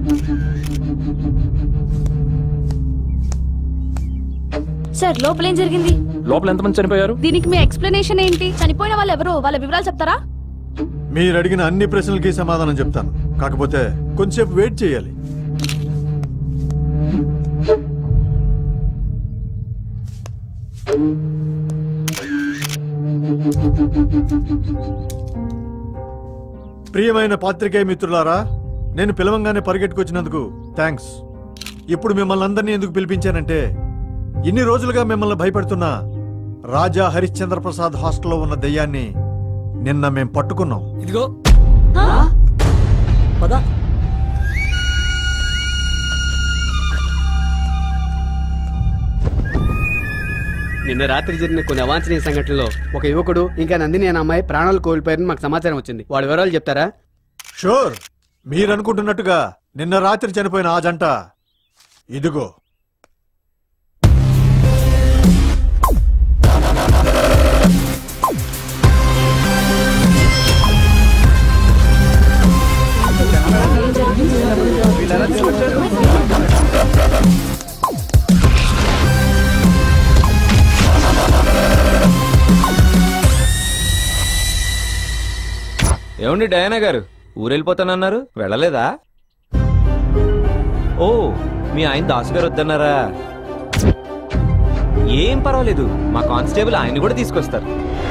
Sir లోపల ఏం జరిగింది లోపల ఎంతమంది చనిపోయారు దీనికి మీ ఎక్స్ప్లెనేషన్ ఏంటి చనిపోయిన వాళ్ళు ఎవరు వాళ్ళ వివరాలు చెప్తారా మీరు అడిగిన అన్ని ప్రశ్నలకి సమాధానం చెప్తాను కాకపోతే కొంచెంసేపు వెయిట్ చేయాలి ప్రియమైన పాత్రికేయ మిత్రులారా నేను పిలవంగానే పరిగెట్టుకొచ్చినందుకు థ్యాంక్స్ ఇప్పుడు మిమ్మల్ని అందరినీ ఎందుకు పిలిపించానంటే ఇన్ని రోజులుగా మిమ్మల్ని భయపెడుతున్న రాజా హరిశ్చంద్ర ప్రసాద్ హాస్టల్లో ఉన్న దెయ్యాన్ని నిన్న మేం పట్టుకున్నాం ఇదిగో పద నిన్న రాత్రి జరిగిన కొన్ని అవాంఛనీయ సంఘటనలో ఒక యువకుడు ఇంకా నందిని అనే అమ్మాయి ప్రాణాలు కోల్పోయారని మాకు సమాచారం వచ్చింది వాడి వివరాలు చెప్తారా షూర్ మీరనుకుంటున్నట్టుగా నిన్న రాత్రి చనిపోయిన ఆ జంట ఇదిగో ఏమండి డయానా గారు ఊరెళ్ళిపోతానన్నారు వెళ్ళలేదా ఓ మీ ఆయన దాసు గారు వద్దన్నారా ఏం పర్వాలేదు మా కానిస్టేబుల్ ఆయన కూడా తీసుకొస్తారు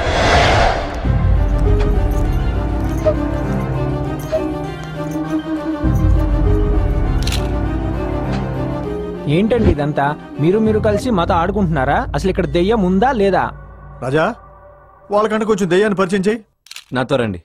ఏంటండి ఇదంతా మీరు మీరు కలిసి మాతో ఆడుకుంటున్నారా అసలు ఇక్కడ దెయ్యం ఉందా లేదా రాజా వాళ్ళకంటే కొంచెం దెయ్యాన్ని పరిచయం చేయి నాతో రండి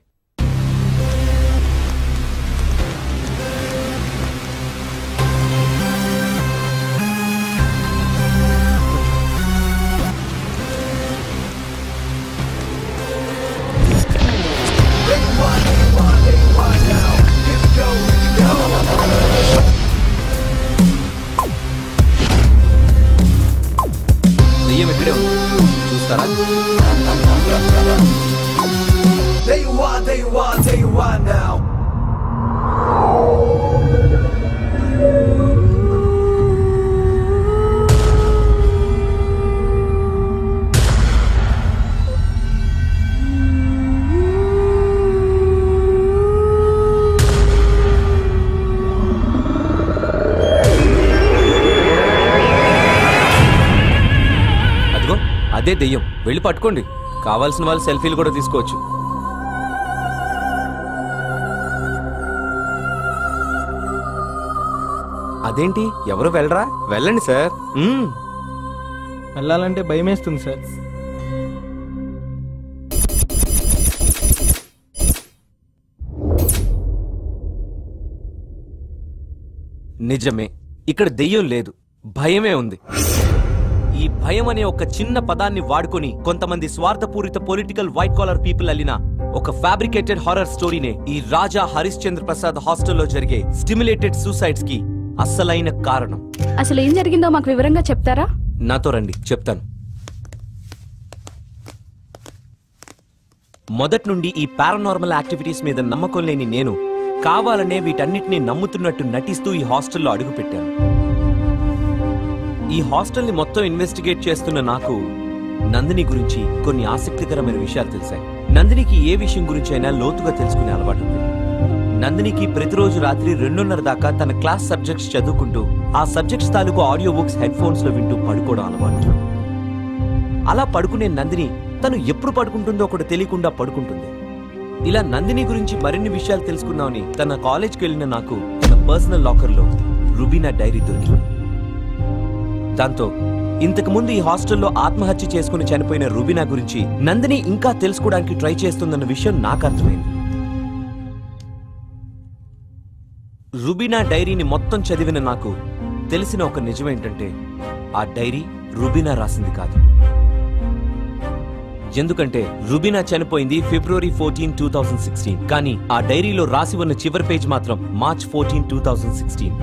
దెయ్యం ఇక్కడే ఉంది చూస్తారా There you are, there you are, there you are now. అదిగో అదే దెయ్యం వెళ్ళి పట్టుకోండి కావాల్సిన వాళ్ళు సెల్ఫీలు కూడా తీసుకోవచ్చు అదేంటి ఎవరు వెళ్ళరా వెళ్ళండి సార్ మ్మ్. వెళ్ళాలంటే భయమేస్తుంది సార్ నిజమే ఇక్కడ దెయ్యం లేదు భయమే ఉంది ఈ భయం అనే ఒక చిన్న పదాన్ని వాడుకొని కొంతమంది స్వార్థపూరిత పొలిటికల్ వైట్ కాలర్ పీపుల్ అల్లిన ఒక ఫ్యాబ్రికేటెడ్ హారర్ స్టోరీనే ఈ రాజా హరిశ్చంద్ర ప్రసాద్ హాస్టల్లో జరిగే స్టిమ్యులేటెడ్ సూసైడ్స్ కి అస్సలైన కారణం అసలు ఏం జరిగిందో మాకు వివరంగా చెప్తారా నాతో రండి చెప్తాను మొదటి నుండి ఈ పారానార్మల్ యాక్టివిటీస్ మీద నమ్మకం లేని నేను కావాలనే వీటన్నిటిని నమ్ముతున్నట్టు నటిస్తూ ఈ హాస్టల్లో అడుగుపెట్టాను ఈ హాస్టల్ని మొత్తం ఇన్వెస్టిగేట్ చేస్తున్న నాకు నందిని గురించి కొన్ని ఆసక్తికరమైన విషయాలు తెలిసాయి నందినికి ఏ విషయం గురించి అయినా లోతుగా తెలుసుకునే అలవాటు ఉంది నందినికి ప్రతిరోజు రాత్రి రెండున్నర దాకా తన క్లాస్ సబ్జెక్ట్స్ చదువుకుంటూ ఆ సబ్జెక్ట్స్ తాలూకు ఆడియో బుక్స్ హెడ్ ఫోన్స్ లో వింటూ పడుకోవడం అలవాటు అలా పడుకునే నందిని తను ఎప్పుడు పడుకుంటుందో ఒకటి తెలియకుండా పడుకుంటుంది ఇలా నందిని గురించి మరిన్ని విషయాలు తెలుసుకుందామని తన కాలేజ్కి వెళ్ళిన నాకు తన పర్సనల్ లాకర్లో రుబీనా డైరీ దొరికింది దాంతో ఇంతకు ముందు ఈ హాస్టల్లో ఆత్మహత్య చేసుకుని చనిపోయిన రుబీనా గురించి నందిని ఇంకా తెలుసుకోవడానికి ట్రై చేస్తుందన్న విషయం నాకు అర్థమైంది రుబీనా డైరీని మొత్తం చదివిన నాకు తెలిసిన ఒక నిజం ఏంటంటే ఆ డైరీ రుబీనా రాసింది కాదు ఎందుకంటే రుబీనా చనిపోయింది February fourteen two thousand sixteen కానీ ఆ డైరీలో రాసి ఉన్న చివరి పేజ్ మాత్రం March fourteen two thousand sixteen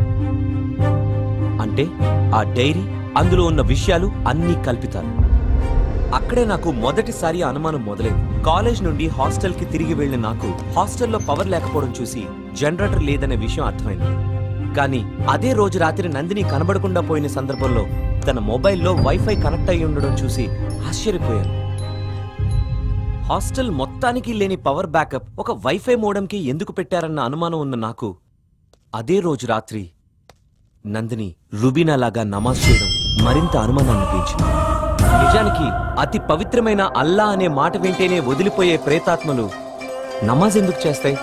అంటే ఆ డైరీ అందులో ఉన్న విషయాలు అన్నీ కల్పితాలు అక్కడే నాకు మొదటిసారి ఆ అనుమానం మొదలైంది కాలేజ్ నుండి హాస్టల్ కి తిరిగి వెళ్ళిన నాకు హాస్టల్లో పవర్ లేకపోవడం చూసి జనరేటర్ లేదనే విషయం అర్థమైంది కానీ అదే రోజు రాత్రి నందిని కనబడకుండా పోయిన సందర్భంలో తన మొబైల్లో వైఫై కనెక్ట్ అయి ఉండడం చూసి ఆశ్చర్యపోయాను హాస్టల్ మొత్తానికి లేని పవర్ బ్యాకప్ ఒక వైఫై మోడంకి ఎందుకు పెట్టారన్న అనుమానం ఉన్న నాకు అదే రోజు రాత్రి నందిని రుబీనా లాగా నమాజ్ చేయడం మరింత అనుమానాన్ని పెంచింది నిజానికి అతి పవిత్రమైన అల్లా అనే మాట వింటేనే వదిలిపోయే ప్రేతాత్మలు నమాజ్ ఎందుకు చేస్తాయి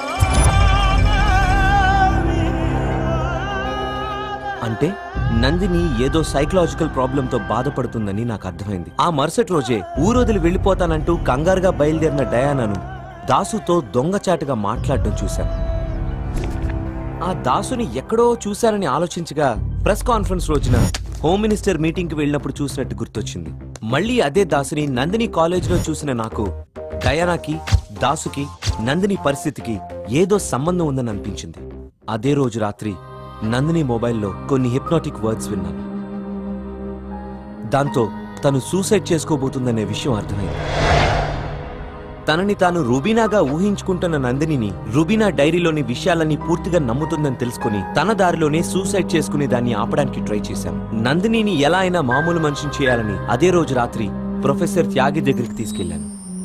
అంటే నందిని ఏదో సైకలాజికల్ ప్రాబ్లంతో బాధపడుతుందని నాకు అర్థమైంది ఆ మరుసటి రోజే ఊరొదిలి వెళ్ళిపోతానంటూ కంగారుగా బయలుదేరిన డయానాను దాసుతో దొంగచాటుగా మాట్లాడడం చూశాను ఆ దాసుని ఎక్కడో చూశానని ఆలోచించగా ప్రెస్ కాన్ఫరెన్స్ రోజున హోమ్ మినిస్టర్ మీటింగ్ కి వెళ్ళినప్పుడు చూసినట్టు గుర్తొచ్చింది మళ్ళీ అదే దాసుని నందిని కాలేజీలో చూసిన నాకు డయానాకి దాసుకి నందిని పరిస్థితికి ఏదో సంబంధం ఉందని అనిపించింది అదే రోజు రాత్రి నందిని మొబైల్లో కొన్ని హిప్నాటిక్ వర్డ్స్ విన్నాను దాంతో తను సూసైడ్ చేసుకోబోతుందనే విషయం అర్థమైంది తనని తాను రుబీనాగా ఊహించుకుంటున్న నందినిని రుబీనా డైరీలోని విషయాలన్నీ పూర్తిగా నమ్ముతుందని తెలుసుకుని తన దారిలోనే సూసైడ్ చేసుకునే దాన్ని ఆపడానికి ట్రై చేశాను నందినిని ఎలా అయినా మామూలు మనిషిని చేయాలని అదే రోజు రాత్రి ప్రొఫెసర్ త్యాగి దగ్గరికి తీసుకెళ్లాను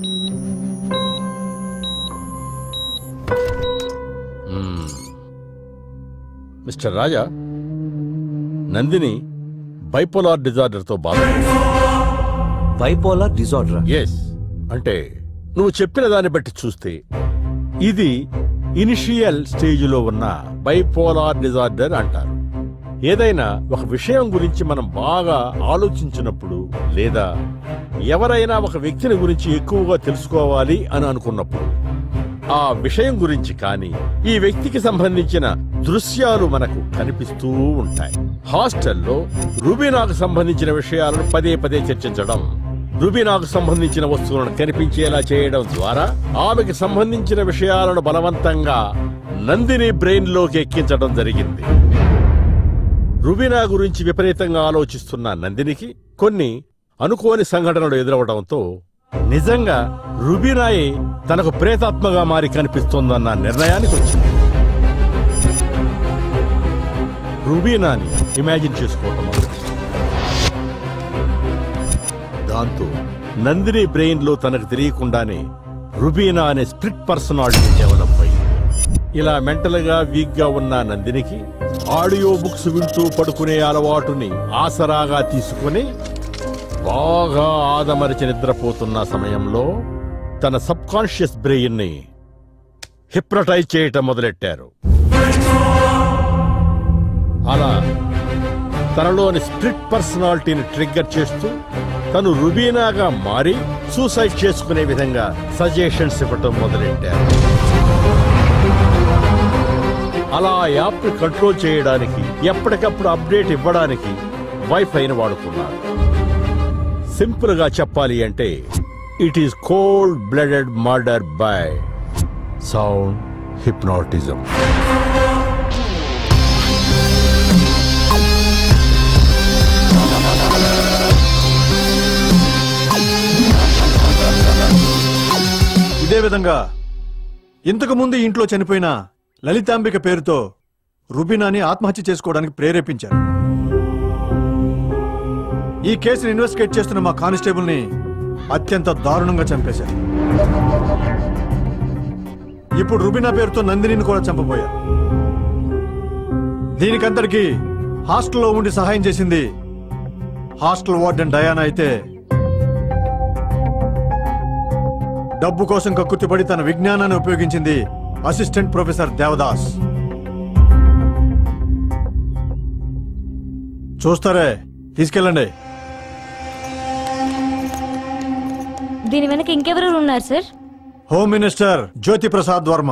మిస్టర్ రాజా నందిని బైపోలార్ డిజార్డర్తో బాధపడుతుంది బైపోలార్ డిజార్డర్ ఎస్ అంటే నువ్వు చెప్పిన దాన్ని బట్టి చూస్తే ఇది ఇనిషియల్ స్టేజ్లో ఉన్న బైపోలార్ డిజార్డర్ అంటారు ఏదైనా ఒక విషయం గురించి మనం బాగా ఆలోచించినప్పుడు లేదా ఎవరైనా ఒక వ్యక్తిని గురించి ఎక్కువగా తెలుసుకోవాలి అని అనుకున్నప్పుడు ఆ విషయం గురించి కానీ ఈ వ్యక్తికి సంబంధించిన దృశ్యాలు మనకు కనిపిస్తూ ఉంటాయి హాస్టల్లో రుబీనాకు సంబంధించిన విషయాలను పదే పదే చర్చించడం రుబీనాకు సంబంధించిన వస్తువులను కనిపించేలా చేయడం ద్వారా ఆమెకి సంబంధించిన విషయాలను బలవంతంగా నందిని బ్రెయిన్ లోకి ఎక్కించడం జరిగింది రుబీనా గురించి విపరీతంగా ఆలోచిస్తున్న నందినికి కొన్ని అనుకోని సంఘటనలు ఎదురవడంతో నిజంగా రుబీనాయే తనకు ప్రేతాత్మగా మారి కనిపిస్తోందన్న నిర్ణయానికి వచ్చింది రుబీనాని ఇమాజిన్ చేసుకోవటం మొదలుపెట్టింది. దాంతో నందిని బ్రెయిన్ లో తనకు తెలియకుండానే రుబీనా అనే స్ప్లిట్ పర్సనాలిటీ డెవలప్ అయింది ఇలా మెంటల్ గా వీక్ గా ఉన్న నందినికి ఆడియో బుక్స్ వింటూ పడుకునే అలవాటుని ఆసరాగా తీసుకుని బాగా ఆదమరిచి నిద్రపోతున్న సమయంలో తన సబ్ కాన్షియస్ బ్రెయిన్ ని హిప్నటైజ్ చేయటం మొదలెట్టారు అలా తనలోని స్ప్లిట్ పర్సనాలిటీని ట్రిగ్గర్ చేస్తూ తను రుబీనాగా మారి సూసైడ్ చేసుకునే విధంగా సజెషన్స్ ఇవ్వటం మొదలెట్టారు అలా ఆ యాప్ కంట్రోల్ చేయడానికి ఎప్పటికప్పుడు అప్డేట్ ఇవ్వడానికి వైఫైని వాడుకున్నారు సింపుల్ గా చెప్పాలి అంటే it is cold blooded murder by sound hypnotism ఇదే విధంగా ఇంతకు ముందు ఇంట్లో చనిపోయిన లలితాంబిక పేరుతో రుబినాని ఆత్మహత్య చేసుకోవడానికి ప్రేరేపించారు ఈ కేసును ఇన్వెస్టిగేట్ చేస్తున్న మా కానిస్టేబుల్ ని అత్యంత దారుణంగా చంపేశారు ఇప్పుడు రుబినా పేరుతో నందినిని కూడా చంపబోయారు దీనికంతటికి హాస్టల్లో ఉండి సహాయం చేసింది హాస్టల్ వార్డెన్ డయానా అయితే డబ్బు కోసం కక్కుర్తిపడి తన విజ్ఞానాన్ని ఉపయోగించింది అసిస్టెంట్ ప్రొఫెసర్ దేవదాస్ చూస్తారే తీసుకెళ్ళండి దీని వెనక ఇంకెవరు ఉన్నారు sir home minister Jyoti Prasad Varma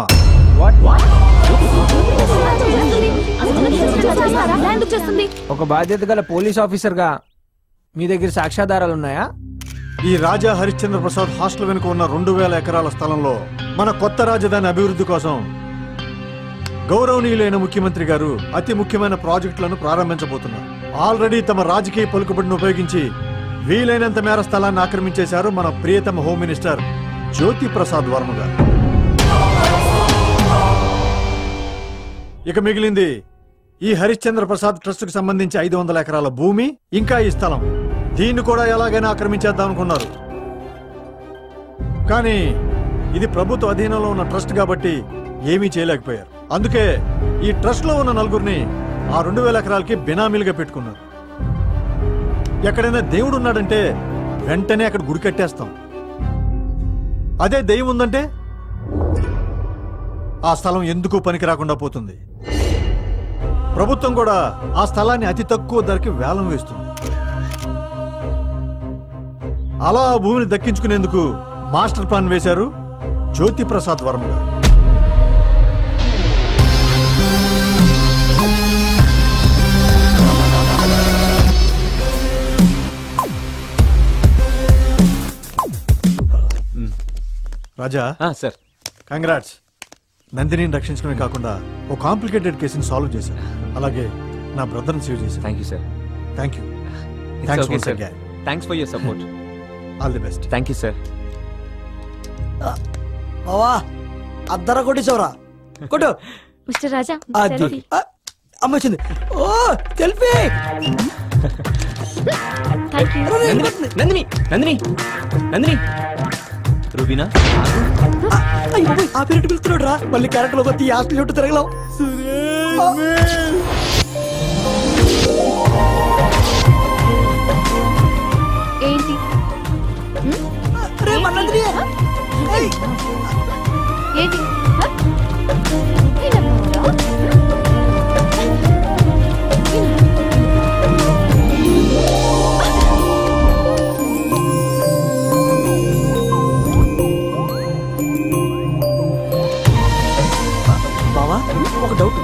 ఎందుకు చేస్తుంది ఒక బాధ్యత గల పోలీస్ ఆఫీసర్గా మీ దగ్గర సాక్ష్యాధారాలు ఉన్నాయా ఈ రాజా హరిశ్చంద్ర ప్రసాద్ హాస్టల్ వెనుక ఉన్న రెండు వేల ఎకరాల స్థలంలో మన కొత్త రాజధాని అభివృద్ధి కోసం గౌరవనీయులైన ముఖ్యమంత్రి గారు అతి ముఖ్యమైన ప్రాజెక్టులను ప్రారంభించబోతున్నారు ఆల్రెడీ తమ రాజకీయ పలుకుబడిని ఉపయోగించి వీలైనంత మేర స్థలాన్ని ఆక్రమించేశారు మన ప్రియతమ హోమ్ మినిస్టర్ జ్యోతి ప్రసాద్ వర్మ గారు ఇక మిగిలింది ఈ హరిశ్చంద్ర ప్రసాద్ ట్రస్ట్ కు సంబంధించి ఐదు వందల ఎకరాల భూమి ఇంకా ఈ స్థలం దీన్ని కూడా ఎలాగైనా ఆక్రమించేద్దాం అనుకున్నారు కానీ ఇది ప్రభుత్వ అధీనంలో ఉన్న ట్రస్ట్ కాబట్టి ఏమీ చేయలేకపోయారు అందుకే ఈ ట్రస్ట్ లో ఉన్న నలుగురిని ఆ రెండు వేల ఎకరాలకి బినామీలుగా పెట్టుకున్నారు ఎక్కడైనా దేవుడు ఉన్నాడంటే వెంటనే అక్కడ గుడి కట్టేస్తాం అదే దెయ్యం ఉందంటే ఆ స్థలం ఎందుకు పనికి రాకుండా పోతుంది ప్రభుత్వం కూడా ఆ స్థలాన్ని అతి తక్కువ ధరకి వేలం వేస్తుంది అలా ఆ భూమిని దక్కించుకునేందుకు మాస్టర్ ప్లాన్ వేశారు జ్యోతి ప్రసాద్ వర్మ గారు రాజా ఆ, సార్ కంగ్రాట్స్ నందినిని రక్షించడమే కాకుండా ఓ కాంప్లికేటెడ్ కేసుని సాల్వ్ చేశారు అలాగే నా బ్రదర్ని సేవ్ చేశారు thank you sir thank you it's thanks okay once sir again thanks for your support all the best thank you sir బావా అద్దర కొట్టేశావురా కొట్టు మిస్టర్ రాజా అది సెల్ఫీ. ఆ, అమ్మ వచ్చింది ఓ selfie thank you Nandini Nandini Nandini Nandini Rubina అయ్యో ఆ పీరియడ్ పిలుస్తున్నాడు రా మళ్ళీ క్యారెక్టర్ లో కొత్త హాస్టల్ చుట్టూ తిరగలేం ఏంటి రే మన్నందిని ఏయ్, ఏంటి హ? ఏంటమ్మా? బావా ఒక డౌట్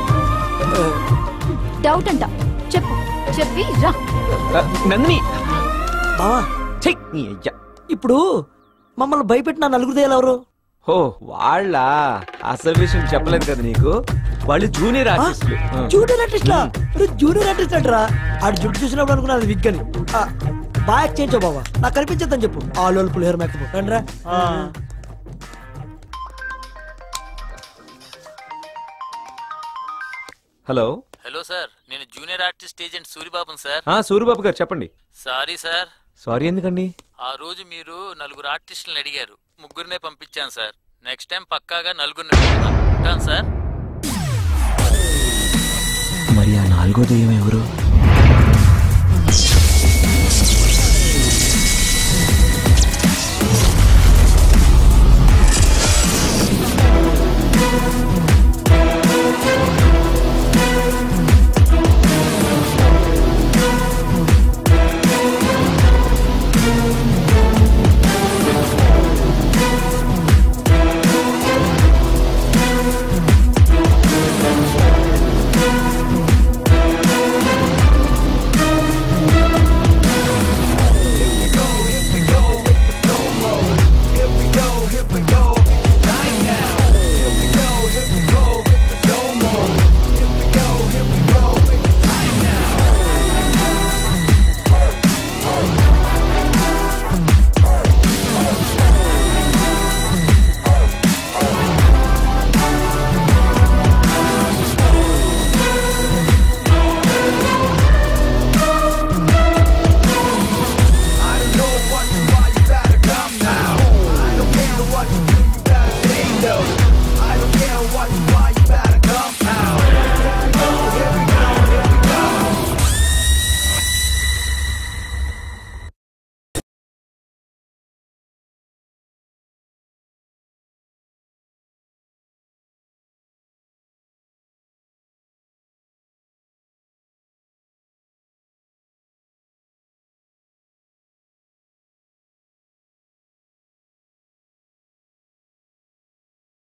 డౌట్ అంట చెప్పు చెప్పి రా ఆ, నందిని బావా ఛీ, నీ అయ్యా ఇప్పుడు మమ్మల్ని భయపెట్టిన నలుగురు దేయాలు ఎవరు ఓ వాళ్ళ అసలు విషయం చెప్పలేదు కదా నీకు వాళ్ళు జూనియర్ ఆర్టిస్టులు ఆ. జూనియర్ ఆర్టిస్ట్ లా జూనియర్ ఆర్టిస్ట్ అంటరా ఆడు జుట్టు చూసినప్పుడు అనుకున్నా అది విగ్ అని ఆ, బాగా యాక్ట్ చేయించావు బావా నాకు కనిపించద్దని చెప్పు ఆలు పులిహోర మేకప్ రండిరా హలో హలో సార్ నేను జూనియర్ ఆర్టిస్ట్ ఏజెంట్ సూరిబాబుని సార్ ఆ, సూరిబాబు గారు చెప్పండి సారీ సార్ సారీ ఎందుకండి ఆ రోజు మీరు నలుగురు ఆర్టిస్టులను అడిగారు ముగ్గురినే పంపించాను సార్ నెక్స్ట్ టైం పక్కాగా నలుగురిని పెడతాను. ఉంటాను సార్ మరి ఆ నాలుగో దెయ్యం ఎవరు